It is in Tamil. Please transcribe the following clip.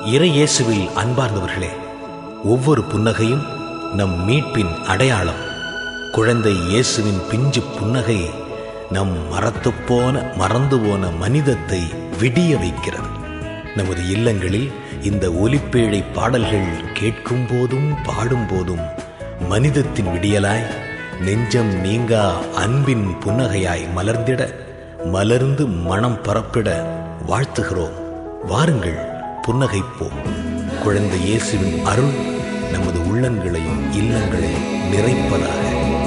இறையேசுவில் அன்பார்ந்தவர்களே ஒவ்வொரு புன்னகையும் நம் மீட்பின் அடையாளம் குழந்தை இயேசுவின் பிஞ்சு புன்னகை நம் மறத்துப்போன மறந்து போன மனிதத்தை விடிய வைக்கிறது நமது இல்லங்களில் இந்த ஒலிப்பேழை பாடல்கள் கேட்கும் போதும் பாடும் போதும் மனிதத்தின் விடியலாய் நெஞ்சம் நீங்கா அன்பின் புன்னகையாய் மலர்ந்திட மலர்ந்து மனம் பரப்பிட வாழ்த்துகிறோம் வாருங்கள் புன்னகைப்போம் குழந்தை இயேசுவின் அருள் நமது உள்ளங்களையும் இல்லங்களையும் நிறைப்பதாக